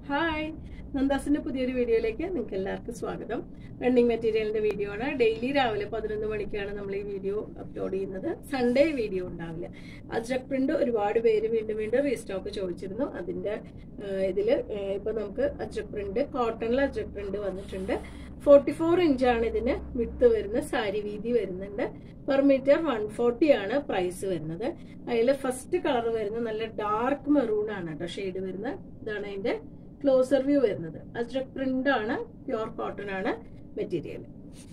hi നന്ദാസിന്റെ പുതിയൊരു വീഡിയോയിലേക്ക് നിങ്ങൾക്ക് എല്ലാവർക്കും സ്വാഗതം റണ്ണിങ് മെറ്റീരിയലിന്റെ വീഡിയോ ആണ് ഡെയിലി രാവിലെ പതിനൊന്ന് മണിക്കാണ് നമ്മൾ ഈ വീഡിയോ അപ്ലോഡ് ചെയ്യുന്നത് സൺഡേ വീഡിയോ ഉണ്ടാവില്ല അജ്രക് പ്രിന്റ് ഒരുപാട് പേര് വീണ്ടും വീണ്ടും റീസ്റ്റോക്ക് ചോദിച്ചിരുന്നു അതിന്റെ ഏഹ്, ഇതില് ഏഹ്, ഇപ്പൊ നമുക്ക് അജ്രക് പ്രിന്റ് കോട്ടണിൽ അജ്രക് പ്രിന്റ് വന്നിട്ടുണ്ട് ഫോർട്ടി ഫോർ ഇഞ്ചാണ് ഇതിന് വിട്ട് വരുന്നത് സാരി വീതി വരുന്നുണ്ട് പെർ മീറ്റർ വൺ ഫോർട്ടി ആണ് പ്രൈസ് വരുന്നത് അതിൽ ഫസ്റ്റ് കളർ വരുന്നത് നല്ല ഡാർക്ക് മെറൂൺ ആണ് കേട്ടോ ഷെയ്ഡ് വരുന്നത് ഇതാണ് അതിന്റെ ക്ലോസർ വ്യൂ വരുന്നത് അജ്രക് പ്രിന്റ് ആണ് പ്യുർ കോട്ടൺ ആണ് മെറ്റീരിയൽ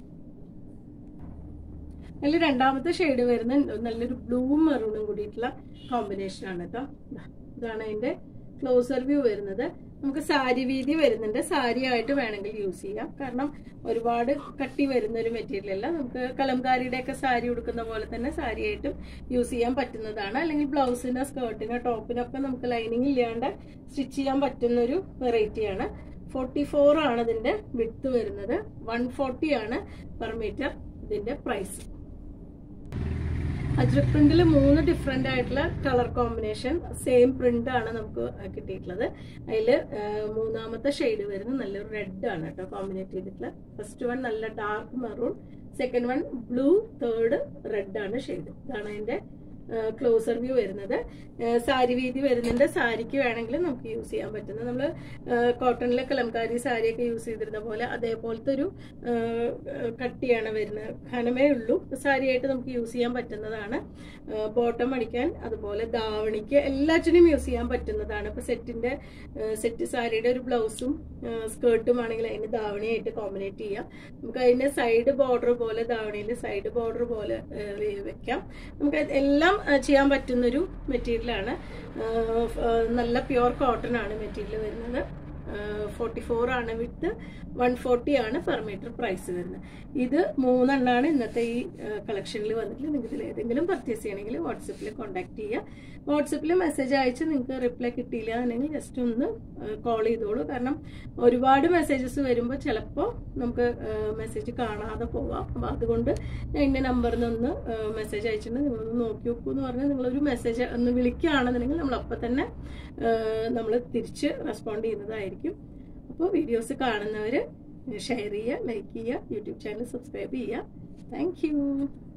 അതിൽ രണ്ടാമത്തെ ഷെയ്ഡ് വരുന്ന നല്ലൊരു ബ്ലൂ മെറൂണും കൂടിയിട്ടുള്ള കോമ്പിനേഷൻ ആണ് കേട്ടോ ദാ, ഇതാണ് അതിന്റെ ക്ലോസർ വ്യൂ വരുന്നത് നമുക്ക് സാരി വീതി വരുന്നുണ്ട് സാരി ആയിട്ട് വേണമെങ്കിൽ യൂസ് ചെയ്യാം കാരണം ഒരുപാട് കട്ടി വരുന്ന ഒരു മെറ്റീരിയൽ അല്ല നമുക്ക് കലംകാരിയുടെ ഒക്കെ സാരി ഉടുക്കുന്ന പോലെ തന്നെ സാരി ആയിട്ടും യൂസ് ചെയ്യാൻ പറ്റുന്നതാണ് അല്ലെങ്കിൽ ബ്ലൗസിനോ സ്കേർട്ടിനോ ടോപ്പിനൊക്കെ നമുക്ക് ലൈനിങ് ഇല്ലാണ്ട് സ്റ്റിച്ച് ചെയ്യാൻ പറ്റുന്ന ഒരു വെറൈറ്റിയാണ് ഫോർട്ടി ഫോർ ആണ് ഇതിന്റെ വിട്ട് വരുന്നത് വൺ ഫോർട്ടി ആണ് പെർ മീറ്റർ ഇതിന്റെ പ്രൈസ് അജ്രക് പ്രിന്റിൽ മൂന്ന് ഡിഫറെന്റ് ആയിട്ടുള്ള കളർ കോമ്പിനേഷൻ സെയിം പ്രിന്റ് ആണ് നമുക്ക് കിട്ടിയിട്ടുള്ളത് അതിൽ മൂന്നാമത്തെ ഷെയ്ഡ് വരുന്നത് നല്ലൊരു റെഡ് ആണ് കേട്ടോ കോമ്പിനേറ്റ് ചെയ്തിട്ടുള്ള ഫസ്റ്റ് വൺ നല്ല dark maroon second one blue third red ആണ് ഷെയ്ഡ് ഇതാണ് അതിന്റെ ക്ലോസർ വ്യൂ വരുന്നത് സാരി വീതി വരുന്നുണ്ട് സാരിക്ക് വേണമെങ്കിൽ നമുക്ക് യൂസ് ചെയ്യാൻ പറ്റുന്നത് നമ്മൾ കോട്ടണിലെ കലംകാരി സാരിയൊക്കെ യൂസ് ചെയ്തിരുന്ന പോലെ അതേപോലത്തെ ഒരു ആ, കട്ടിയാണ് വരുന്നത് ഘനമേ ഉള്ളൂ സാരിയായിട്ട് നമുക്ക് യൂസ് ചെയ്യാൻ പറ്റുന്നതാണ് ബോട്ടം അടിക്കാൻ അതുപോലെ ദാവണിക്ക് എല്ലാറ്റിനും യൂസ് ചെയ്യാൻ പറ്റുന്നതാണ് ഇപ്പൊ സെറ്റിന്റെ സെറ്റ് സാരിയുടെ ഒരു ബ്ലൗസും സ്കേർട്ടും ആണെങ്കിൽ അതിന് ദാവണിയായിട്ട് കോമ്പിനേറ്റ് ചെയ്യാം നമുക്ക് അതിന്റെ സൈഡ് ബോർഡർ പോലെ ദാവണിയിൽ സൈഡ് ബോർഡർ പോലെ ആ, വെ- വെക്കാം നമുക്ക് അത് എല്ലാം ആ, ചെയ്യാൻ പറ്റുന്നൊരു മെറ്റീരിയലാണ് നല്ല പ്യുർ കോട്ടൺ ആണ് മെറ്റീരിയൽ വരുന്നത് ഫോർട്ടി ഫോർ ആണ് വിത്ത് വൺ ഫോർട്ടി ആണ് പെർ മീറ്റർ പ്രൈസ് വരുന്നത് ഇത് മൂന്നെണ്ണാണ് ഇന്നത്തെ ഈ കളക്ഷനിൽ വന്നിട്ടുള്ളത് നിങ്ങൾക്ക് ഇതിൽ ഏതെങ്കിലും പർച്ചേസ് ചെയ്യണമെങ്കിൽ വാട്സപ്പിൽ കോൺടാക്ട് ചെയ്യുക വാട്സപ്പിൽ മെസ്സേജ് അയച്ച് നിങ്ങൾക്ക് റിപ്ലൈ കിട്ടിയില്ല എന്നുണ്ടെങ്കിൽ ജസ്റ്റ് ഒന്ന് കോൾ ചെയ്തോളൂ കാരണം ഒരുപാട് മെസ്സേജസ് വരുമ്പോൾ ചിലപ്പോൾ നമുക്ക് മെസ്സേജ് കാണാതെ പോവാം അപ്പോൾ അതുകൊണ്ട് ഞാൻ എൻ്റെ നമ്പറിൽ നിന്ന് മെസ്സേജ് അയച്ചിട്ടുണ്ട് നിങ്ങളൊന്ന് നോക്കി നോക്കൂ എന്ന് പറഞ്ഞാൽ നിങ്ങളൊരു മെസ്സേജ് ഒന്ന് വിളിക്കുകയാണെന്നുണ്ടെങ്കിൽ നമ്മൾ അപ്പം തന്നെ നമ്മൾ തിരിച്ച് റെസ്പോണ്ട് ചെയ്യുന്നതായിരിക്കും അപ്പോൾ വീഡിയോസ് കാണുന്നവർ ഷെയർ ചെയ്യുക ലൈക്ക് ചെയ്യുക യൂട്യൂബ് ചാനൽ സബ്സ്ക്രൈബ് ചെയ്യുക താങ്ക്